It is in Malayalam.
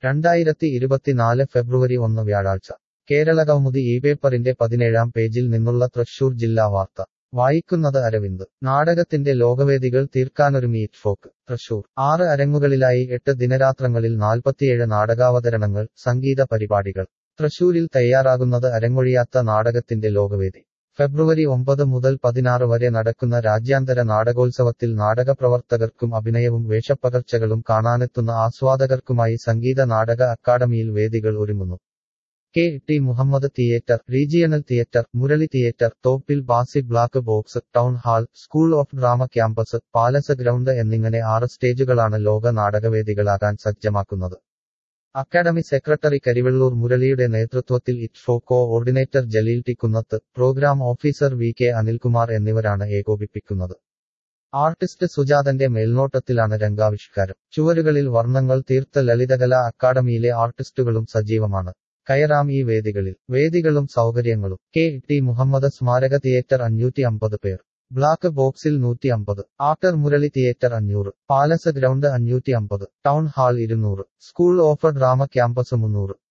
രണ്ടായിരത്തി ഇരുപത്തിനാല് ഫെബ്രുവരി ഒന്ന് വ്യാഴാഴ്ച കേരളകൗമുദി ഈ പേപ്പറിന്റെ പതിനേഴാം പേജിൽ നിന്നുള്ള തൃശൂർ ജില്ലാ വാർത്ത വായിക്കുന്നത് അരവിന്ദ് നാടകത്തിന്റെ ലോകവേദികൾ തീർക്കാനൊരുങ്ങി ഇറ്റ്ഫോക്ക് തൃശൂർ ആറ് അരങ്ങുകളിലായി എട്ട് ദിനരാത്രങ്ങളിൽ നാൽപ്പത്തിയേഴ് നാടകാവതരണങ്ങൾ സംഗീത പരിപാടികൾ തൃശൂരിൽ തയ്യാറാകുന്നത് അരങ്ങൊഴിയാത്ത നാടകത്തിന്റെ ലോകവേദി ഫെബ്രുവരി ഒമ്പത് മുതൽ പതിനാറ് വരെ നടക്കുന്ന രാജ്യാന്തര നാടകോത്സവത്തിൽ നാടകപ്രവർത്തകർക്കും അഭിനയവും വേഷപ്പകർച്ചകളും കാണാനെത്തുന്ന ആസ്വാദകർക്കുമായി സംഗീത നാടക അക്കാദമിയിൽ വേദികൾ ഒരുങ്ങുന്നു K T Muhammad theatre regional theatre Murali theatre Thoppil Bhasi black box town hall school of drama campus palace ground എന്നിങ്ങനെ ആറ് സ്റ്റേജുകളാണ് ലോക നാടകവേദികളാകാൻ സജ്ജമാക്കുന്നത് അക്കാദമി സെക്രട്ടറി കരിവെള്ളൂർ മുരളിയുടെ നേതൃത്വത്തിൽ ഇറ്റ്ഫോ coordinator Jaleel T Kunnath programme officer V K Anilkumar എന്നിവരാണ് ഏകോപിപ്പിക്കുന്നത് ആർട്ടിസ്റ്റ് സുജാതന്റെ മേൽനോട്ടത്തിലാണ് രംഗാവിഷ്കാരം ചുവരുകളിൽ വർണ്ണങ്ങൾ തീർത്ത ലളിതകലാ അക്കാദമിയിലെ ആർട്ടിസ്റ്റുകളും സജീവമാണ് കയറാം ഈ വേദികളിൽ വേദികളും സൗകര്യങ്ങളും കെ ടി മുഹമ്മദ് സ്മാരക തിയേറ്റർ അഞ്ഞൂറ്റി അമ്പത് പേർ ബ്ലാക്ക് ബോക്സിൽ നൂറ്റി അമ്പത് ആക്ടർ മുരളി തിയേറ്റർ അഞ്ഞൂറ് പാലസ് ഗ്രൗണ്ട് അഞ്ഞൂറ്റി അമ്പത് ടൗൺ ഹാൾ ഇരുന്നൂറ് സ്കൂൾ ഓഫ് ഡ്രാമ ക്യാമ്പസ് മുന്നൂറ്